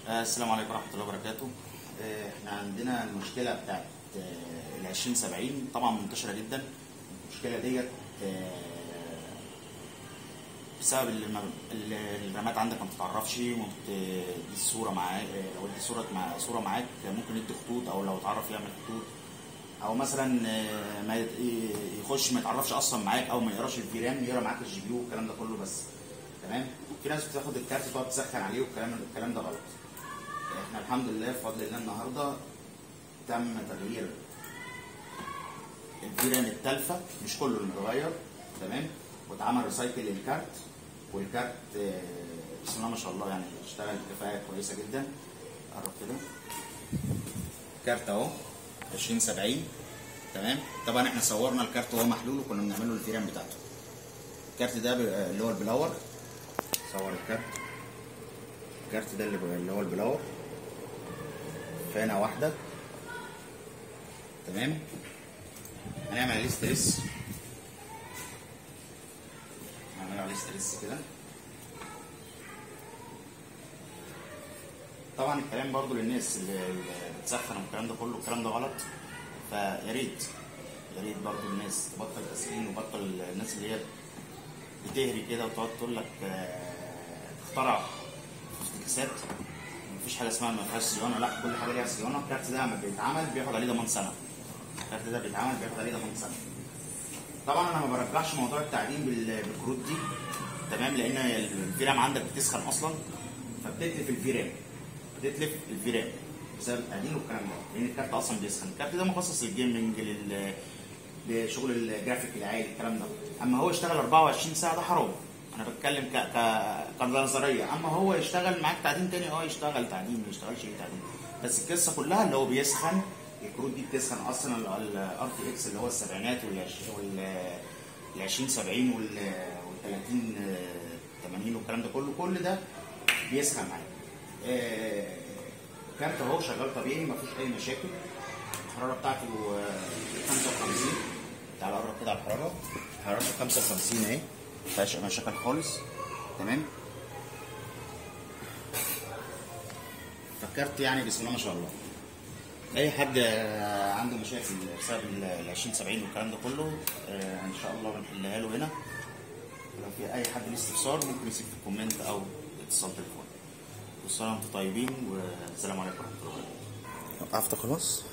آه، السلام عليكم ورحمة الله وبركاته. آه، احنا عندنا المشكلة بتاعت آه، ال 2070 طبعا منتشرة جدا. المشكلة ديت آه، بسبب اللي الم- اللي الرامات عندك ما بتتعرفش وما بتدي الصورة معاك آه، لو ادي صورة مع صورة معاك آه، ممكن يدي خطوط أو لو اتعرف يعمل خطوط أو مثلا آه، ما يت- ي- يخش ما يتعرفش أصلا معاك أو ما يقراش الفيرام يقرا معاك الجي بي يو والكلام ده كله بس. تمام؟ في ناس بتاخد الكارت تقعد تسخن عليه والكلام الكلام ده غلط. احنا الحمد لله بفضل الله النهارده تم تغيير الفيران التالفه مش كله المتغير تمام واتعمل ريسايكل للكارت والكارت آه، بسم الله ما شاء الله يعني اشتغل بكفاءه كويسه جدا قرب كده كارت اهو 2070 تمام طبعا احنا صورنا الكارت وهو محلول وكنا بنعمل له الفيران بتاعته الكارت ده بيبقى اللي هو البلاور صور الكارت الكارت ده اللي بيبقى- اللي هو البلاور فانة واحدة تمام هنعمل عليه ستريس هنعمل عليه ستريس كده طبعا الكلام برضو للناس اللي اللي بتسخن والكلام ده كله الكلام ده غلط فيا ريت يا ريت برضو الناس تبطل تسخين وبطل الناس اللي هي بتهري كده وتقعد تقول لك آه، تخترع افتكاسات مفيش حاجه اسمها ما فيهاش صيانه لا كل حاجه ليها صيانه الكارت ده لما بيتعمل بياخد عليه ضمان سنه الكارت ده بيتعمل بياخد عليه ضمان سنه طبعا انا ما برجحش موضوع التعدين بال- بالكروت دي تمام لان الفيرام عندك بتسخن اصلا فبتتلف الفيرام بتتلف الفيرام بسبب التعدين والكلام ده لان الكارت اصلا بيسخن الكارت ده مخصص للجيمنج لل لشغل الجرافيك العالي الكلام ده اما هو يشتغل 24 ساعه ده حرام انا بتكلم ك ك كنظريه اما هو يشتغل معاك تعدين تاني اه يشتغل تعدين ما يشتغلش ليه تعدين بس القصه كلها اللي هو بيسخن الكروت دي بتسخن اصلا الار تي اكس اللي هو السبعينات وال 20 70 وال 30 80 والكلام ده كله كل ده بيسخن معاك آه، كارت اهو شغال طبيعي مفيش اي مشاكل الحراره بتاعته آه، 55 تعال قرب كده على الحراره حرارته 55 اهي مفيهاش مشاكل خالص تمام فكرت يعني بسم الله ما شاء الله اي حد آه، عنده مشاكل بسبب ال 20 70 والكلام ده كله آه، ان شاء الله بنحلها له هنا ولو في اي حد ليه استفسار ممكن يسيب في الكومنت او اتصال تليفون والسلام وانتم طيبين والسلام عليكم ورحمه الله وبركاته وقفت خلاص